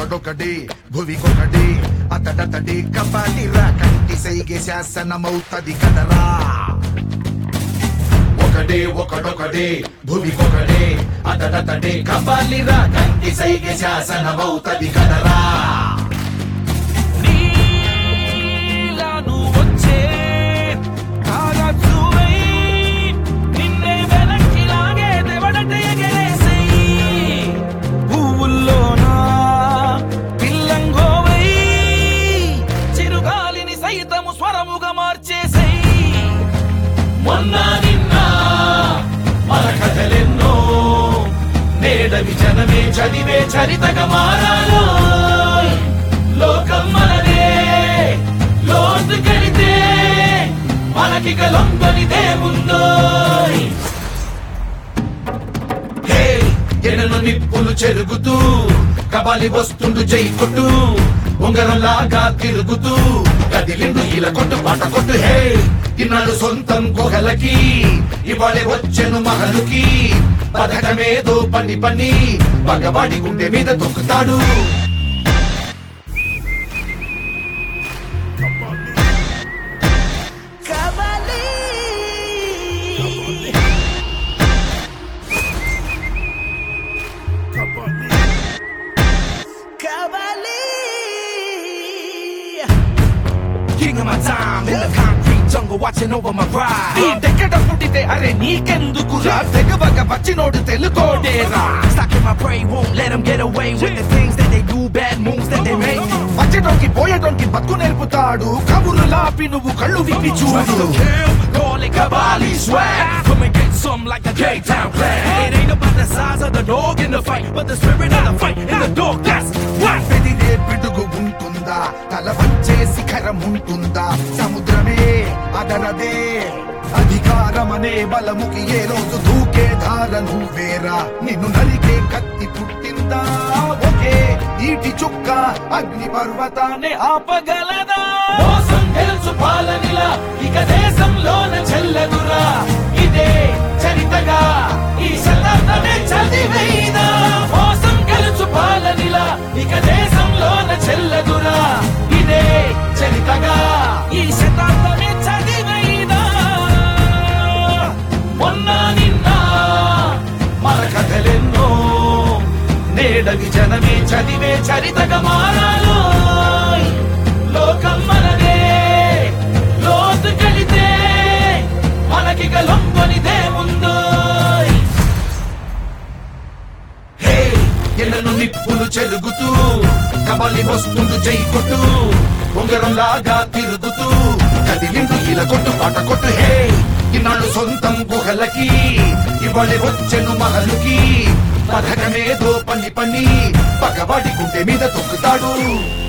ఒకడొకడే భువికొకడే అతడతడే కపాలిరా కంటి సైగే శాసనమవుతది కదరా ఒకడే ఒకడొకడే భూమికొకడే అతడతడే కపాలిరా కంటి సైగే శాసనమవుతది కదరా నీలాను వచ్చే కాగజువై నిన్నే వెనక్కి లాగే దెవడటే ఎగరేసేయి పువ్వుల్లోన పిల్లంగోవై చిరుగాలిని సైతము స్వరముగా మార్చేసేయి మొన్న నిన్న మన కథలెన్నో నేడవి జనమే చదివే చరితగా మారాలో లోకం మనదే లోతుకెళితే మనకిక లొంగనిదేముందో హే ఎనను నిప్పులు చెరుగుతూ కబాలి వస్తుండు జై కొట్టు ఉంగరంలాగా తిరుగుతూ కదిలిండు ఇలా కొట్టు పాట కొట్టు హే ఇన్నాళ్ళు సొంతం గుహలకి ఇవాళే వచ్చెను మహలుకి పథకమేదో పని పని పగవాడి గుండె మీద తొక్కుతాడు King of my time in the concrete jungle watching over my ride ఎక్కడ పుట్టితే అరే నీకెందుకురా తెగవగ వచ్చినోడు తెలుకోడేరా Stuck in my brain, won't let them get away with the things that they do, bad moves that they make. వచ్చేటోకి పోయేటోకి బతుకు నేర్పుతాడు కబుర్లు లాపి నువ్వు కళ్ళు విప్పి చూడు Call it Kabali swag. Come and get some like the K-Town clan. It ain't about the size of the dog in the fight, but the spirit of the fight in the dog. That's what. పెదిరే పిడుగు ఉంటుందా తల వంచే శిఖరం ఉంటుందా సముద్రమే అదనదే అధికారమనే బలముకి ఏ రోజు దూకే ధార నువ్వేరా నిన్ను నరికే కత్తి పుట్టిందా ఒకే నీటి చుక్క అగ్ని పర్వతాన్ని ఆపగలదా మోసం గెలుచు పాలనిలా ఇక దేశంలోన చెల్లదురా ఇదే చరితగా ఈ శతాబ్దమే చదివైనా మోసం గెలుచు పాలనిలా ఇక దేశంలోన చెల్లదురా ఇదే చరితగా ఈ శతాబ్దమే చదివైనా మొన్న నిన్న మన కథలెన్నో నేడవి జనమే చదివే చరితగా మారాలో లోకం మనదే లోతుకెళితే మనకిక లొంగనిదేముందో హే ఎన్నను నిప్పులు చెరుగుతూ కబలి వస్తుంది జై కొట్టు ఉంగరం లాగా తిరుగుతూ కదిలిండు ఇలా కొట్టు పాట కొట్టు హే ఇన్నాళ్ళు సొంతం గుహలకి ఇవాళ వచ్చెను మహలుకి పథకమేదో పని పని పగవాడి గుండె మీద తొక్కుతాడు